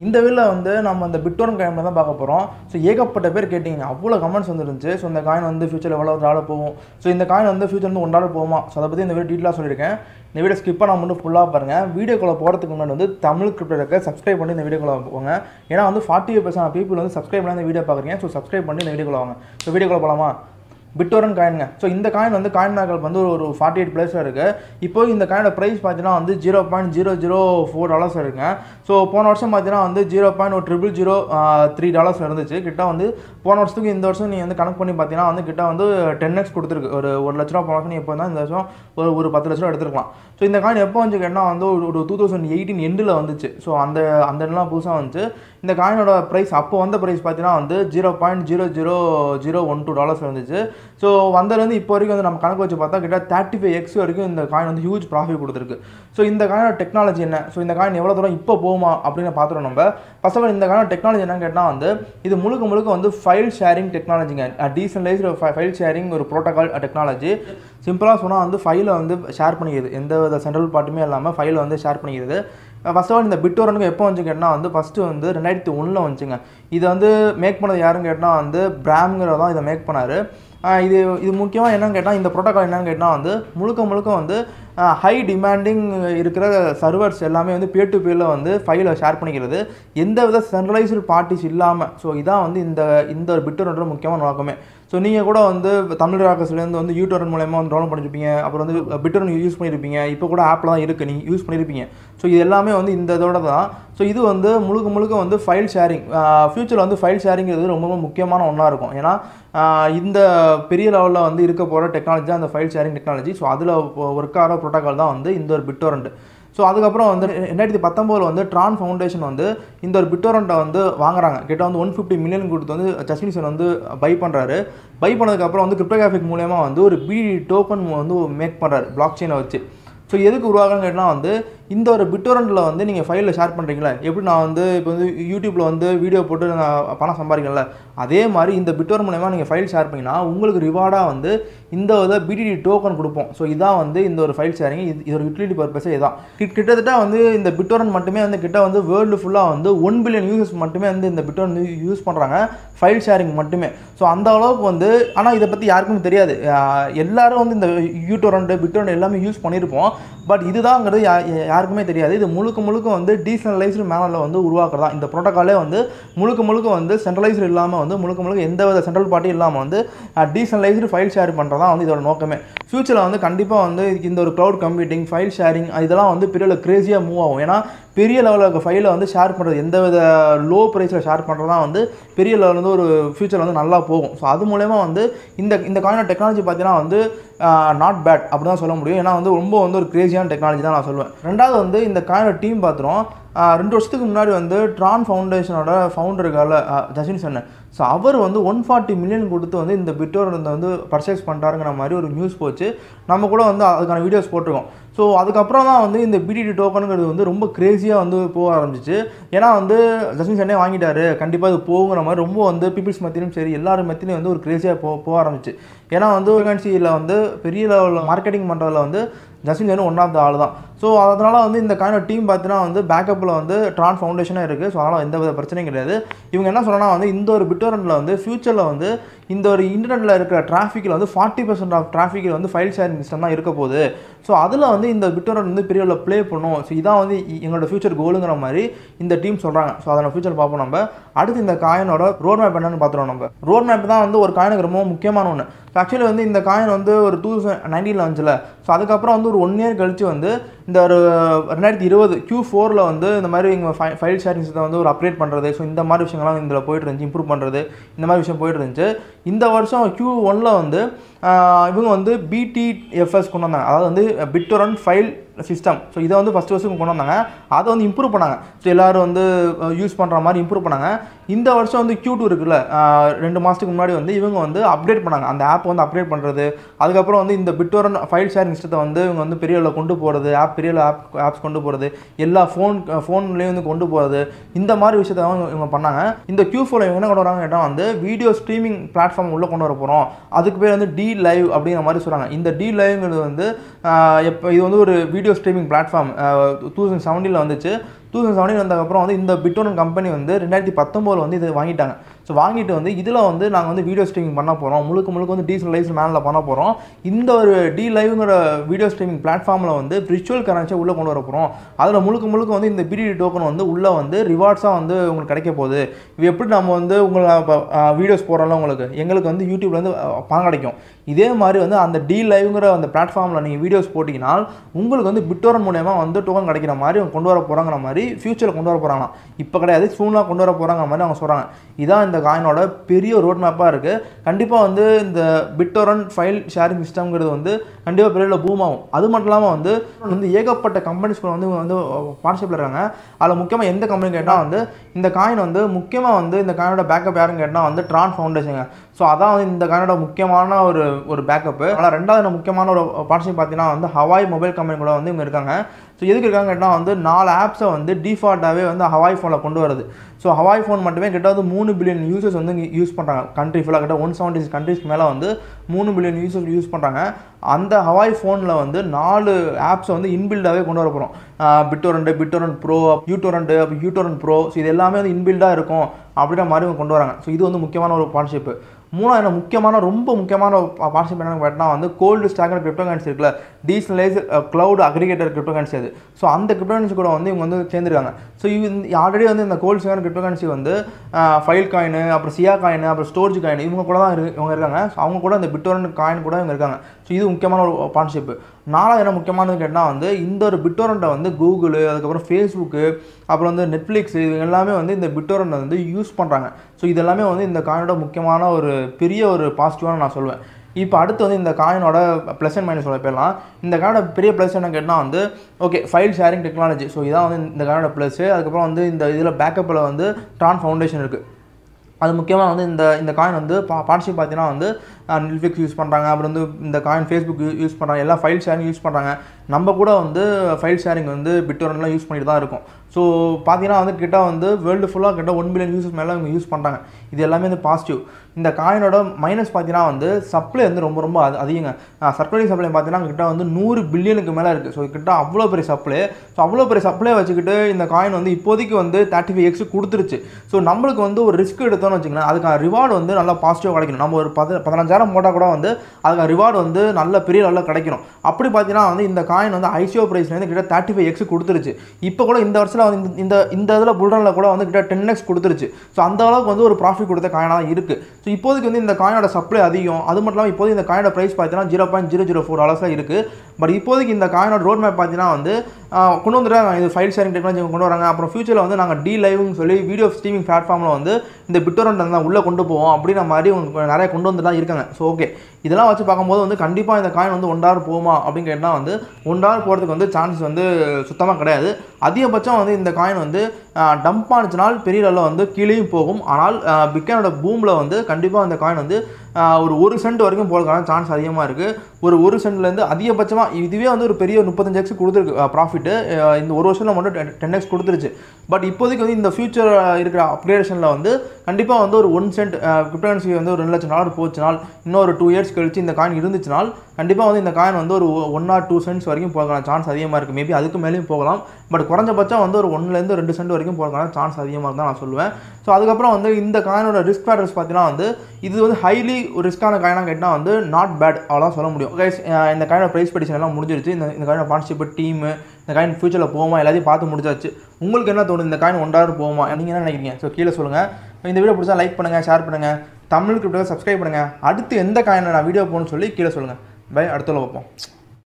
இந்த வீடியோவில் வந்து நம்ம இந்த பிட்டோன் காயின் தான் பார்க்க போகிறோம் ஸோ ஏகப்பட்ட பேர் கேட்டிங்க அவ்வளோ கமெண்ட்ஸ் வந்துருந்துச்சு ஸோ இந்த காயின் வந்து ஃபியூச்சரில் எவ்வளோ டாலர் போகும் ஸோ இந்த காயின் வந்து ஃபியூச்சர் வந்து ஒன் டாலர் போகுமா ஸோ அதை பற்றி இந்த வீடியோ டீட்டெயிலாக சொல்லியிருக்கேன் இந்த வீடியோ ஸ்கிப் பண்ணாம மட்டும் ஃபுல்லாக பாருங்கள் வீடியோக்குள்ளே போகிறதுக்கு முன்னாடி வந்து தமிழ் கிரிப்டோக்கு சப்ஸ்கிரைப் பண்ணி இந்த வீடியோக்குள்ள போங்க ஏன்னா வந்து ஃபார்ட்டி பர்சன்ட் பீப்புள் வந்து சப்ஸ்கிரைப் பண்ணி இந்த வீடியோ பார்க்குறீங்க ஸோ சப்ஸ்கிரைப் பண்ணி இந்த வீடியோக்குள்ள வாங்க ஸோ வீடியோக்குள்ள போகலாமா பிட்டோரன் காயினுங்க ஸோ இந்த காயின் வந்து காயின் மேக்கல் வந்து ஒரு ஃபார்ட்டி எயிட் பிளேஸில் இருக்குது இப்போ இந்த காயினோட ப்ரைஸ் பார்த்தீங்கன்னா வந்து zero point zero zero four dollars இருக்குங்க ஸோ போன வருஷம் பார்த்தீங்கன்னா வந்து ஜீரோ பாயிண்ட் ஒரு ட்ரிபிள் ஜீரோ த்ரீ டாலர்ஸ் இருந்துச்சு கிட்ட வந்து போன வருஷத்துக்கு இந்த வருஷம் நீங்கள் வந்து கணக்கு பண்ணி பார்த்தீங்கன்னா வந்து கிட்ட வந்து டென் எக்ஸ் கொடுத்துருக்கு ஒரு ஒரு லட்ச ரூபா போன வருஷம் எப்போ தான் இந்த வருஷம் ஒரு ஒரு பத்து லட்ச ரூபா எடுத்துருக்கலாம் ஸோ இந்த காயின் எப்போ வந்து கேட்டால் வந்து ஒரு ஒரு டூ தௌசண்ட் எயிட்டீன் எண்டில் வந்துச்சு ஸோ அந்த அந்த எண்ணெலாம் புதுசாக வந்துச்சு இந்த காயினோட ப்ரைஸ் அப்போ வந்த ப்ரைஸ் பார்த்தீங்கன்னா வந்து zero point zero zero zero one two dollars இருந்துச்சு ஸோ வந்ததுலேருந்து இப்போ வரைக்கும் வந்து நம்ம கணக்கு வச்சு பார்த்தா கிட்ட தேர்ட்டி ஃபைவ் எக்ஸ் வரைக்கும் இந்த காயின் வந்து ஹியூஜ் ப்ராஃபிட் கொடுத்துருக்கு ஸோ இந்த காயினோட டெக்னாலஜி என்ன ஸோ இந்த காயின் எவ்வளோ தூரம் இப்போ போகுமா அப்படின்னு பார்த்துறோம் நம்ம ஃபர்ஸ்ட் ஆஃப் ஆல் இந்த காயினோட டெக்னாலஜி என்னன்னு கேட்டால் வந்து இது முழுக்க முழுக்க வந்து ஃபைல் ஷேரிங் டெக்னாலஜிங்க டீசன்லைஸ்டு ஃபைல் ஷேரிங் ஒரு ப்ரோட்டோகால் டெக்னாலஜி சிம்பிளாக சொன்னால் வந்து ஃபைலை வந்து ஷேர் பண்ணிக்கிறது எந்த வித சென்ட்ரல் பார்ட்டுமே இல்லாமல் ஃபைலை வந்து ஷேர் பண்ணிக்கிறது ஃபர்ஸ்ட் ஆஃப் ஆல் இந்த பிட்டோரனுக்கு எப்போ வந்து கேட்டால் வந்து ஃபஸ்ட்டு வந்து ரெண்டாயிரத்தி ஒன்றில் வந்துச்சுங்க இதை வந்து மேக் பண்ணது யாருன்னு கேட்டால் வந்து பிராம்ங்கிறத தான் இதை மேக் பண்ணார் இது இது முக்கியமாக என்னன்னு கேட்டால் இந்த ப்ரோட்டோகால் என்னன்னு கேட்டால் வந்து முழுக்க முழுக்க வந்து ஹை டிமாண்டிங் இருக்கிற சர்வர்ஸ் எல்லாமே வந்து பேர் டு பேரில் வந்து ஃபைலை ஷேர் பண்ணிக்கிறது எந்த வித சென்ட்ரலைஸ்டு பார்ட்டிஸ் இல்லாமல் ஸோ இதான் வந்து இந்த இந்த ஒரு பிட்டோரன்ற முக்கியமான நோக்கமே ஸோ நீங்கள் கூட வந்து தமிழ் ராக்கஸ்லேருந்து வந்து யூடியூபர் மூலயமா வந்து டவுன்லோட் பண்ணியிருப்பீங்க அப்புறம் வந்து பிட்டர்ன் யூஸ் பண்ணியிருப்பீங்க இப்போ கூட ஆப்பில் தான் இருக்குது நீங்கள் யூஸ் பண்ணியிருப்பீங்க ஸோ இது எல்லாமே வந்து இந்த இதோட தான் ஸோ இது வந்து முழுக்க முழுக்க வந்து ஃபைல் ஷேரிங் ஃப்யூச்சரில் வந்து ஃபைல் ஷேரிங்கிறது ரொம்ப ரொம்ப முக்கியமான ஒன்றா இருக்கும் ஏன்னா இந்த பெரிய லெவலில் வந்து இருக்க போகிற டெக்னாலஜி தான் அந்த ஃபைல் ஷேரிங் டெக்னாலஜி ஸோ அதில் ஒர்க் ஆகிற ப்ரோட்டோகால் தான் வந்து இந்த ஒரு பிட்டோரண்ட் ஸோ அதுக்கப்புறம் வந்து ரெண்டாயிரத்தி பத்தொம்போதில் வந்து ட்ரான் ஃபவுண்டேஷன் வந்து இந்த ஒரு பிட்டோரண்ட்டை வந்து வாங்குறாங்க கிட்ட வந்து ஒன் ஃபிஃப்டி மில்லியன் கொடுத்து வந்து ஜஸ்மின்சன் வந்து பை பண்ணுறாரு பை பண்ணதுக்கப்புறம் வந்து கிரிப்டோகிராஃபிக் மூலயமா வந்து ஒரு பிடி டோக்கன் வந்து மேக் பண்ணுறாரு பிளாக் செயினை வச்சு ஸோ எதுக்கு உருவாகன்னு கேட்டால் வந்து இந்த ஒரு பிட்டோரண்டில் வந்து நீங்கள் ஃபைலில் ஷேர் பண்ணுறீங்களா எப்படி நான் வந்து இப்போ வந்து யூடியூப்பில் வந்து வீடியோ போட்டு நான் பணம் சம்பாதிக்கல அதே மாதிரி இந்த பிட்டோர் மூலயமா நீங்கள் ஃபைல் ஷேர் பண்ணிங்கன்னா உங்களுக்கு ரிவார்டாக வந்து இந்த இதை பிடிடி டோக்கன் கொடுப்போம் ஸோ இதான் வந்து இந்த ஒரு ஃபைல் ஷேரிங் இது இது ஒரு யூட்டிலிட்டி பர்பஸே இதான் கிட்டத்தட்ட வந்து இந்த பிட்டோரன் மட்டுமே வந்து கிட்ட வந்து வேர்ல்டு ஃபுல்லாக வந்து ஒன் பில்லியன் யூசர்ஸ் மட்டுமே வந்து இந்த பிட்டோரன் யூஸ் பண்ணுறாங்க ஃபைல் ஷேரிங் மட்டுமே ஸோ அந்த அளவுக்கு வந்து ஆனால் இதை பற்றி யாருக்கும் தெரியாது எல்லாரும் வந்து இந்த யூட்டோரண்ட் பிட்டோரண்ட் எல்லாமே யூஸ் பண்ணியிருப்போம் பட் இதுதாங்கிறது யாருக்குமே தெரியாது இது முழுக்க முழுக்க வந்து டீசென்ட்ரலைஸ்டு மேனரில் வந்து உருவாக்குறதா இந்த ப்ரோட்டோக்காலே வந்து முழுக்க முழுக்க வந்து சென்ட்ரலைஸ்டு இல்லாமல் வந்து முழுக்க முழுக்க எந்த வித சென்ட்ரல் பார்ட்டி இல்லாமல் வந்து டீசென்ட்ரலைஸ்டு ஃபைல் ஷேர் பண்ணுறதா வந்து இதோட நோக்கமே ஃபியூச்சரில் வந்து கண்டிப்பாக வந்து இந்த ஒரு க்ளவுட் கம்ப்யூட்டிங் ஃபைல் ஷேரிங் இதெல்லாம் வந்து பெரிய க்ரேஸியாக மூவ் ஆகும் ஏன்னா பெரிய லெவலில் இருக்க ஃபைலை வந்து ஷேர் பண்ணுறது எந்த வித லோ ப்ரைஸில் ஷேர் பண்ணுறதா வந்து பெரிய லெவலில் வந்து ஒரு ஃபியூச்சர் வந்து நல்லா போகும் ஸோ அது மூலயமா வந்து இந்த இந்த காயினோட டெக்னாலஜி பார்த்தீங்கன்னா வந்து நாட் பேட் அப்படி தான் சொல்ல முடியும் ஏன்னா வந்து ரொம்ப வந்து ஒரு கிரேசியான டெக்னாலஜி தான் நான் சொல்லுவேன் ரெண்டாவது வந்து இந்த காயினோட டீம் பார்த்துரும் ரெண்டு வருஷத்துக்கு முன்னாடி வந்து ட்ரான் ஃபவுண்டேஷனோட ஃபவுண்டர் இருக்கால ஜஸ்வின் சன்னு ஸோ அவர் வந்து ஒன் ஃபார்ட்டி மில்லியன் கொடுத்து வந்து இந்த பிட்டோர் வந்து பர்ச்சேஸ் பண்ணுறாருங்கிற மாதிரி ஒரு நியூஸ் போச்சு நம்ம கூட வந்து அதுக்கான வீடியோஸ் போட்டிருக்கோம் ஸோ அதுக்கப்புறம் தான் வந்து இந்த பிடிடி டோக்கனுங்கிறது வந்து ரொம்ப க்ரேஸியாக வந்து போக ஆரம்பிச்சிச்சு ஏன்னா வந்து ஜஸ்மின் சன்னே வாங்கிட்டாரு கண்டிப்பாக இது போகுங்கிற மாதிரி ரொம்ப வந்து பீப்புள்ஸ் மத்தியிலும் சரி எல்லாரும் மத்தியிலும் வந்து ஒரு க்ரேஸியாக போ போக ஆரம்பிச்சு ஏன்னா வந்து வேகன்சியில் வந்து பெரிய லெவலில் மார்க்கெட்டிங் பண்ணுறதுல வந்து ஜஸ்டின் ஜெனு ஒன் ஆஃப் த ஆள் தான் ஸோ அதனால் வந்து இந்த காயினோட டீம் பார்த்தீங்கன்னா வந்து பேக்கப்பில் வந்து ட்ரான் ஃபவுண்டேஷனாக இருக்குது ஸோ அதனால் எந்த வித பிரச்சனையும் கிடையாது இவங்க என்ன சொன்னால் வந்து இந்த ஒரு பிட்டோரண்டில் வந்து ஃபியூச்சரில் வந்து இந்த ஒரு இன்டர்நெட்டில் இருக்கிற டிராஃபிக்கில் வந்து ஃபார்ட்டி பர்சன்ட் ஆஃப் டிராஃபிக்கில் வந்து ஃபைல் ஷேரிங் சிஸ்டம் தான் இருக்க போகுது ஸோ அதில் வந்து இந்த பிட்டோரன் வந்து பெரிய அளவில் ப்ளே பண்ணும் ஸோ இதான் வந்து எங்களோட ஃபியூச்சர் கோலுங்கிற மாதிரி இந்த டீம் சொல்கிறாங்க ஸோ அதை ஃபியூச்சர் பார்ப்போம் நம்ம அடுத்து இந்த காயினோட ரோட் மேப் என்னன்னு பார்த்துருவோம் நம்ம ரோட் மேப் தான் வந்து ஒரு காயினுக்கு ரொம்ப முக்கியமான ஒன்று ஸோ ஆக்சுவலி வந்து இந்த காயின் வந்து ஒரு டூ தௌசண்ட் நைன்டீனில் வந்துச்சுல ஸோ அதுக்கப்புறம் வந்து ஒரு ஒன் இயர் கழிச்சு வந்து இந்த ஒரு ரெண்டாயிரத்தி இருபது க்யூ ஃபோரில் வந்து இந்த மாதிரி இங்கே ஃபை ஃபைல் ஷேரிங் சிஸ்டம் வந்து ஒரு அப்டேட் பண்ணுறது ஸோ இந்த மாதிரி விஷயங்கள்லாம் இதில் போயிட்டு இருந்துச்சு இம்ப்ரூவ் பண்ணுறது இந்த மாதிரி விஷயம் போயிட்டு இருந்துச்சு இந்த வருஷம் க்யூ ஒனில் வந்து இவங்க வந்து பிடிஎஃப்எஸ் கொண்டு வந்தாங்க அதாவது வந்து பிட்டோரன் ஃபைல் சிஸ்டம் ஸோ இதை வந்து ஃபஸ்ட் வருஷம் கொண்டு வந்தாங்க அதை வந்து இம்ப்ரூவ் பண்ணாங்க ஸோ எல்லோரும் வந்து யூஸ் பண்ணுற மாதிரி இம்ப்ரூவ் பண்ணாங்க இந்த வருஷம் வந்து க்யூ டூ இருக்குல்ல ரெண்டு மாதத்துக்கு முன்னாடி வந்து இவங்க வந்து அப்டேட் பண்ணாங்க அந்த ஆப் வந்து அப்டேட் பண்ணுறது அதுக்கப்புறம் வந்து இந்த பிட்டோரன் ஃபைல் ஷேரிங் சிஸ்டத்தை வந்து இவங்க வந்து பெரிய அளவில் கொண்டு போகிறது ஆப் பெரிய ஆப் ஆப்ஸ் கொண்டு போகிறது எல்லா ஃபோன் ஃபோன்லேயும் வந்து கொண்டு போகிறது இந்த மாதிரி விஷயத்த வந்து இவங்க பண்ணாங்க இந்த க்யூ ஃபோரில் இவங்க என்ன கொண்டு வராங்க கேட்டால் வந்து வீடியோ ஸ்ட்ரீமிங் பிளாட்ஃபார்ம் உள்ளே கொண்டு வர போகிறோம் அதுக்கு பேர் வந்து டி லைவ் அப்படிங்கிற மாதிரி சொல்கிறாங்க இந்த டி லைவ்ங்கிறது வந்து எப்போ இது வந்து ஒரு video streaming platform two thousand செவன்டீனில் வந்துச்சு டூ தௌசண்ட் செவன்டீன் வந்ததுக்கப்புறம் வந்து இந்த பிட்டோன் கம்பெனி வந்து ரெண்டாயிரத்தி பத்தொம்போதில் வந்து இது வாங்கிட்டாங்க ஸோ வாங்கிட்டு வந்து இதில் வந்து நாங்கள் வந்து வீடியோ ஸ்ட்ரீமிங் பண்ண போகிறோம் முழுக்க முழுக்க வந்து டீசல் மேனில் பண்ண போகிறோம் இந்த ஒரு டி லைவ்ங்கிற வீடியோ ஸ்ட்ரீமிங் பிளாட்ஃபார்மில் வந்து விர்ச்சுவல் கரன்சியை உள்ளே கொண்டு வர போகிறோம் அதில் முழுக்க முழுக்க வந்து இந்த பிடிடி டோக்கன் வந்து உள்ளே வந்து ரிவார்ட்ஸாக வந்து உங்களுக்கு கிடைக்க போகுது இது எப்படி நம்ம வந்து உங்களை இப்போ வீடியோஸ் போடுறோம்ல உங்களுக்கு எங்களுக்கு வந்து யூடியூப்லேருந்து பணம் கிடைக்கும் இதே மாதிரி வந்து அந்த டி லைவ்ங்கிற அந்த பிளாட்ஃபார்மில் நீங்கள் வீடியோஸ் போட்டிங்கன்னா உங்களுக்கு வந்து பிட்டோரன் மூலயமா வந்து டோக்கன் கிடைக்கிற மாதிரி அவங்க கொண்டு வர போகிறாங்கிற மாதிரி ஃபியூச்சரில் கொண்டு வர போகிறாங்களாம் இப்போ கிடையாது சூனாக கொண்டு வர போகிறாங்கிற மாதிரி அவங்க சொல்கிறாங்க இதான் இந்த காயினோட பெரிய ரோட் மேப்பாக இருக்குது கண்டிப்பாக வந்து இந்த பிட்டோரன் ஃபைல் ஷேரிங் சிஸ்டம்ங்கிறது வந்து கண்டிப்பாக பெரிய பூம் ஆகும் அது மட்டும் இல்லாமல் வந்து வந்து ஏகப்பட்ட கம்பெனிஸ் கூட வந்து இவங்க வந்து பார்ட்னர்ஷிப்பில் இருக்காங்க அதில் முக்கியமாக எந்த கம்பெனி கேட்டால் வந்து இந்த காயின் வந்து முக்கியமாக வந்து இந்த காயினோட பேக்கப் யாருன்னு கேட்டால் வந்து ட்ரான் ஃபவுண்டேஷனுங்க ஸோ அதான் வந்து இந்த காயினோட முக்கியமான ஒரு ஒரு பேக்கப்பு ஆனால் ரெண்டாவது முக்கியமான ஒரு பார்ட்னர்ஷிப் பார்த்தீங்கன்னா வந்து ஹவாய் மொபைல் கம்பெனி கூட வந்து இவங்க இருக்காங்க ஸோ எதுக்கு இருக்காங்க கேட்டால் வந்து நாலு ஆப்ஸை வந்து டிஃபால்ட்டாகவே வந்து ஹவாய் ஃபோனில் கொண்டு வருது ஸோ ஹவாய் ஃபோன் மட்டுமே கிட்ட வந்து மூணு பில்லியன் யூசர்ஸ் வந்து இங்கே யூஸ் பண்ணுறாங்க கண்ட்ரி ஃபுல்லாக கிட்ட ஒன் செவன்ட்டி சிக்ஸ் கண்ட்ரிஸ்க்கு மேலே வந்து மூணு பில்லியன் யூசர்ஸ் யூஸ் பண்ணுறாங்க அந்த ஹவாய் ஃபோனில் வந்து நாலு ஆப்ஸை வந்து இன்பில்டாகவே கொண்டு வர போகிறோம் பிட்டோரண்ட் பிட்டோரண்ட் ப்ரோ யூட்டோரண்ட் அப்போ யூட்டோரண்ட் ப்ரோ ஸோ இது எல்லாமே வந்து இன்பில்டாக இருக்கும் அப்படின்ற மாதிரி இவங்க கொண்டு வராங்க ஸோ இது வந்து முக்கியமான ஒரு பார்ட்னர்ஷிப்பு மூணாவது முக்கியமான ரொம்ப முக்கியமான பார்ட்னர்ஷிப் என்னன்னு கேட்டால் வந்து கோல்டு ஸ்டாக்கர் கிரிப்டோ கரன்சி இருக்குல்ல decentralised cloud aggregator cryptocurrency அது ஸோ அந்த கிரிப்டோ கரன்சி கூட வந்து இவங்க வந்து சேர்ந்துருக்காங்க ஸோ இது ஆல்ரெடி வந்து இந்த கோல்டு ஸ்டாக்கர் கிரிப்டோ கரன்சி வந்து ஃபைல் காயின் அப்புறம் சியா காயின் அப்புறம் ஸ்டோரேஜ் காயின் இவங்க கூட தான் இருக்கு இவங்க இருக்காங்க ஸோ அவங்க கூட இந்த பிட்டோரன் காயின் கூட இவங்க இருக்காங்க ஸோ இது முக்கியமான ஒரு பார்ட்னர்ஷிப் நாலாவது என்ன முக்கியமானது கேட்டால் வந்து இந்த ஒரு பிட்டோரண்ட்டை வந்து கூகுள் அதுக்கப்புறம் ஃபேஸ்புக்கு அப்புறம் வந்து நெட்ஃப்ளிக்ஸ் இது எல்லாமே வந்து இந்த பிட்டோரண்ட்டை வந்து யூஸ் பண்ணுறாங்க ஸோ இது எல்லாமே வந்து இந்த காயினோட முக்கியமான ஒரு பெரிய ஒரு பாசிட்டிவான நான் சொல்லுவேன் இப்போ அடுத்து வந்து இந்த காயினோட ப்ளஸ் அண்ட் மைனஸ் சொல்ல போயிடலாம் இந்த காயினோட பெரிய ப்ளஸ் என்ன கேட்டால் வந்து okay file sharing technology so இதான் வந்து இந்த காயினோட ப்ளஸ்ஸு அதுக்கப்புறம் வந்து இந்த இதில் பேக்கப்பில் வந்து ட்ரான் ஃபவுண்டேஷன் இருக்குது அது முக்கியமாக வந்து இந்த இந்த காயின் வந்து பா பார்ட்னர்ஷிப் பார்த்தீங்கன்னா வந்து நெட்ஃப்ளிக்ஸ் யூஸ் பண்ணுறாங்க அப்புறம் வந்து இந்த காயின் ஃபேஸ்புக் யூஸ் பண்ணுறாங்க எல்லாம் ஃபைல் ஷேரிங் யூஸ் பண்ணுறாங்க நம்ம கூட வந்து ஃபைல் ஷேரிங் வந்து பிட்டோரன்லாம் யூஸ் பண்ணிட்டு தான் இருக்கும் ஸோ பார்த்தீங்கன்னா வந்து கிட்ட வந்து வேர்ல்டு ஃபுல்லாக கிட்ட ஒன் பில்லியன் யூசர்ஸ் மேலே இவங்க யூஸ் பண்ணுறாங்க இது எல்லாமே வந்து பாசிட்டிவ் இந்த காயினோட மைனஸ் பார்த்தீங்கன்னா வந்து சப்ளை வந்து ரொம்ப ரொம்ப அது அதிகங்க சர்க்குலேட்டிங் சப்ளை பார்த்தீங்கன்னா கிட்ட வந்து நூறு பில்லியனுக்கு மேலே இருக்குது ஸோ கிட்ட அவ்வளோ பெரிய சப்ளை ஸோ அவ்வளோ பெரிய சப்ளை வச்சுக்கிட்டு இந்த காயின் வந்து இப்போதைக்கு வந்து தேர்ட்டி ஃபைவ் எக்ஸ் கொடுத்துருச்சு ஸோ நம்மளுக்கு வந்து ஒரு ரிஸ்க் எடுத்தோம்னு வச்சுக்கலாம் அதுக்கான ரிவார்டு வந்து நல்லா பாசிட்டிவாக கிடைக்கணும் நம்ம ஒரு பத பதினஞ்சாயிரம் போட்டால் கூட வந்து அதுக்கான ரிவார்டு வந்து நல்ல பெரிய லெவலில் கிடைக்கணும் அப்படி பார்த்தீங்கன்னா வந்து இந்த காயின் வந்து ஐசிஓ ப்ரைஸ்லேருந்து கிட்ட தேர்ட்டி ஃபைவ் எக்ஸ் கொடுத்துருச்சு இப்போ கூட இந்த வருஷத்தில் வந்து இந்த- இந்த இந்த இதில் புல்ரனில் கூட வந்து கிட்ட டென் எக்ஸ் கொடுத்துருச்சு ஸோ அந்த அளவுக்கு வந்து ஒரு ப்ராஃபிட் கொடுத்த காயினாக தான் இருக்குது ஸோ இப்போதைக்கு வந்து இந்த காயினோட சப்ளை அதிகம் அது மட்டும் இல்லாமல் இப்போதைக்கு இந்த காயினோட ப்ரைஸ் பார்த்தீங்கன்னா zero point zero zero four டாலர்ஸில் இருக்குது பட் இப்போதைக்கு இந்த காயினோட ரோட் மேப் பார்த்தீங்கன்னா வந்து ஆஹ், கொண்டு வந்துட்டாங்க இது ஃபைல் ஷேரிங் டெக்னாலஜி கொண்டு வராங்க அப்புறம் ஃபியூச்சரில் வந்து நாங்கள் டி லைவ்னு சொல்லி வீடியோ ஸ்ட்ரீமிங் பிளாட்ஃபார்மில் வந்து இந்த பிட்டோரண்ட் தான் உள்ளே கொண்டு போவோம் அப்படின்ற மாதிரி அவங்க நிறைய கொண்டு வந்து தான் இருக்காங்க ஸோ ஓகே இதெல்லாம் வச்சு பார்க்கும்போது வந்து கண்டிப்பாக இந்த காயின் வந்து ஒன் டாலர் போகுமா அப்படின்னு கேட்டால் வந்து ஒன் டாலர் போகிறதுக்கு வந்து சான்சஸ் வந்து சுத்தமாக கிடையாது அதிகபட்சம் வந்து இந்த காயின் வந்து டம்ப் ஆனிச்சுனால் பெரிய லெவலில் வந்து கீழேயும் போகும் ஆனால் பிக்கனோட பூமில் வந்து கண்டிப்பாக அந்த காயின் வந்து ஆஹ், ஒரு ஒரு சென்ட் வரைக்கும் போகிறதுக்கான சான்ஸ் அதிகமாக இருக்குது ஒரு ஒரு சென்ட்லேருந்து அதிகபட்சமாக இதுவே வந்து ஒரு பெரிய முப்பத்தஞ்சு எக்ஸ் கொடுத்துருக்கு ப்ராஃபிட்டு இந்த ஒரு வருஷத்தில் மட்டும் டென் எக்ஸ் கொடுத்துருச்சு பட் இப்போதைக்கு வந்து இந்த ஃபியூச்சர் இருக்கிற அப்கிரேடேஷனில் வந்து கண்டிப்பாக வந்து ஒரு ஒன் சென்ட் கிரிப்டோகரன்சி வந்து ஒரு ரெண்டு லட்சம் டாலர் போச்சுனால் இன்னொரு டூ இயர்ஸ் கழிச்சு இந்த காயின் இருந்துச்சுனால் கண்டிப்பாக வந்து இந்த காயின் வந்து ஒரு ஒன் ஆர் டூ சென்ட்ஸ் வரைக்கும் போகிறதுக்கான சான்ஸ் அதிகமாக இருக்குது மேபி அதுக்கு மேலேயும் போகலாம் பட் குறைஞ்சபட்சம் வந்து ஒரு ஒன்லேருந்து ரெண்டு சென்ட் வரைக்கும் போகிறதுக்கான சான்ஸ் அதிகமாக தான் நான் சொல்லுவேன் ஸோ அதுக்கப்புறம் வந்து இந்த காயினோட ரிஸ்க் ஃபேக்டர்ஸ் பார்த்தீங்கன்னா வந்து இது வந்து ஹைலி ஒரு ரிஸ்க்கான காயினாக கேட்டால் வந்து நாட் பேட் அவ்வளோதான் சொல்ல முடியும் கைஸ் இந்த காயினோட ப்ரைஸ் பெடிஷன் எல்லாம் முடிஞ்சிருச்சு இந்த இந்த காயினோட பார்ட்னர்ஷிப் டீமு இந்த காயின் ஃபியூச்சரில் போகுமா எல்லாத்தையும் பார்த்து முடிச்சாச்சு உங்களுக்கு என்ன தோணுது இந்த காயின் ஒன் டாலர் போகுமா நீங்கள் என்ன நினைக்கிறீங்க ஸோ கீழே சொல்லுங்கள் இந்த வீடியோ பிடிச்சா லைக் பண்ணுங்கள் ஷேர் பண்ணுங்கள் தமிழ் கிரிப்டோ சப்ஸ்கிரைப் பண்ணுங்கள் அடுத்து எந்த காயினை நான் வீடியோ போகணும்னு சொல்லி கீழே சொல்லுங்கள் பை அடுத்த பார்ப்போம்